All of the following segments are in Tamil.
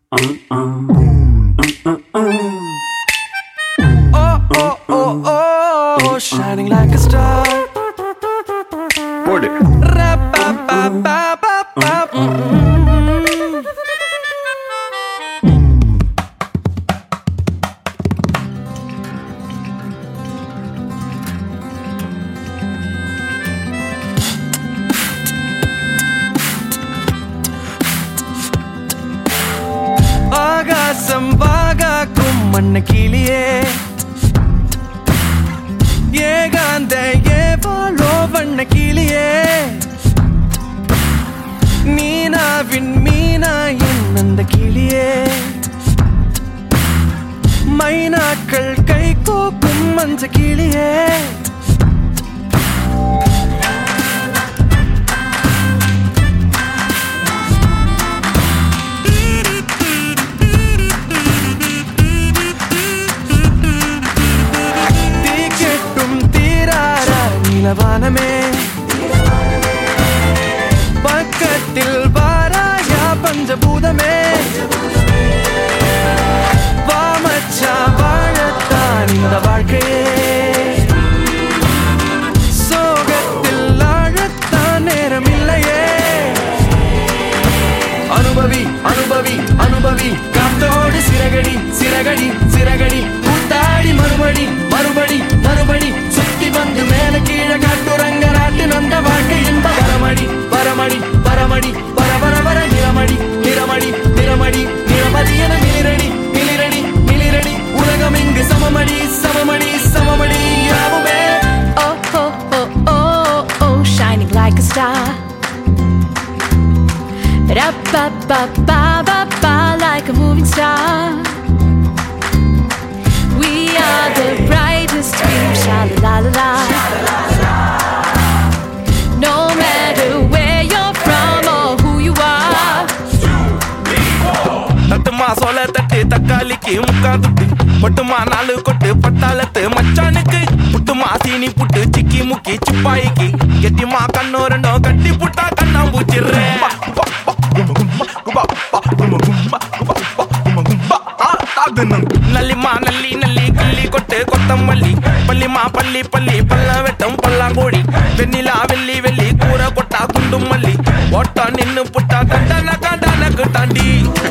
Oh, oh, oh, oh, shining like a star. போடு Ra-ba-ba-ba-ba-ba. ஆகாசம் வாகாக்கும் மண்ண கிளியே ஏகாந்த ஏவாளோ வண்ண கிளியே நீனாவின் மீனா என் அந்த கிளியே மைனாக்கள் கை கோக்கும் மஞ்ச கிளியே தீக்கெட்டும் தீராரா நிலவானமே பக்கத்தில் வாராயா பஞ்சபூதமே வாமச்சா வாழத்தான் இந்த வாழ்க்கையே சோகத்தில் ஆழத்தான் நேரம் இல்லையே அனுபவி அனுபவி அனுபவி காத்தோடு சிறகடி சிறகடி சிறகடி கூத்தாடி மறுபடி மறுபடி மறுபடி சுத்தி வந்து மேல கீழே காட்டுறங்க நாட்டு நந்த வாழ்க்கை இன்ப வரமடி வரமடி வரமடி வர வர வர நிறமடி நிறமடி நிறமடி நிறமதி என மிளிரடி மிளிரடி மிளிரடி உலகம் இங்கு சமமடி சமமடி சமமடி யாவுமே Oh, oh, oh, oh, oh, shining like a star. Ba ba ba ba ba ba, like a moving star. We are the brightest beam, sha la la la la. No matter where you're from or who you are. தட்டுமா சோள தட்டு தக்காளிக்கு முக்கா துட்டு பட்டுமா நாலு கொட்டு பட்டாளத்து மச்சானுக்கு புட்டுமா சீனி புட்டு சிக்கி முக்கி சிப்பாய்க்கு கெட்டிமா கண்ணோ ரெண்டோ கட்டி புட்டா கண்ணா பூச்சிடுறேன் நல்லிமா நல்லி நல்லி கிள்ளி கொட்டு கொத்தமல்லி பள்ளிமா பள்ளி பள்ளி பல்ல வெட்டம் பல்லாங்கோடி வெண்ணிலா வெள்ளி வெள்ளி கூற கொட்டா குண்டும் மல்லி ஓட்டா நின்னு புட்டா கண்டன கண்டனக்கு தாண்டி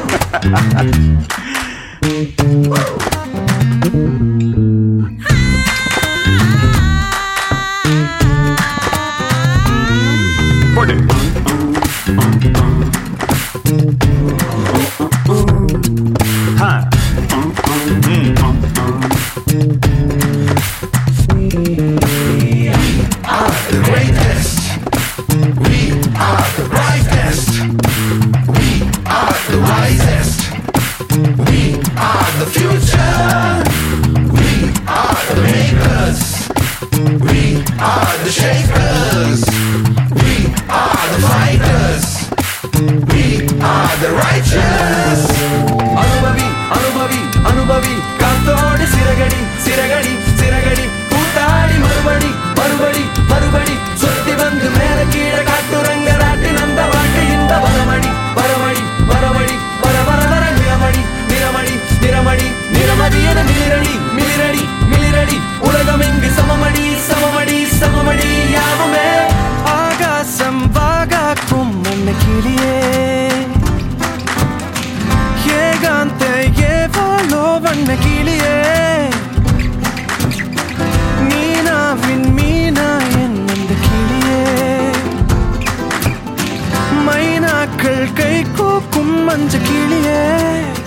போடு ஹா the greatest. We are the brightest. We are the wisest. We are the future. We are the makers. We are the shakers. We are the fighters. We are the righteous. அனுபவி அனுபவி அனுபவி காத்தோடு சிறகடி சிறகடி சிறகடி கூத்தாடி மறுபடி மறுபடி மறுபடி சுத்தி வந்து மேல கீழே காட்டுறங்க நாட்டு நந்த வாழ்க்கை இந்த வரமடி வரமடி வரமடி வர வர வர நிறமடி நிறமடி நிறமடி நிறமதி என மிளிரடி மிளிரடி மிளிரடி உலகம் இங்கு சமமடி சமமடி சமமடி யாவுமே ஆகாசம் வாகாக்கும் மண்ண கிளியே ஏகாந்த ஏவாளோ வண்ண கிளியே மீனாவின் மீனா என் அந்த கிளியே மைனாக்கள் கை கோக்கும் மஞ்ச கிளியே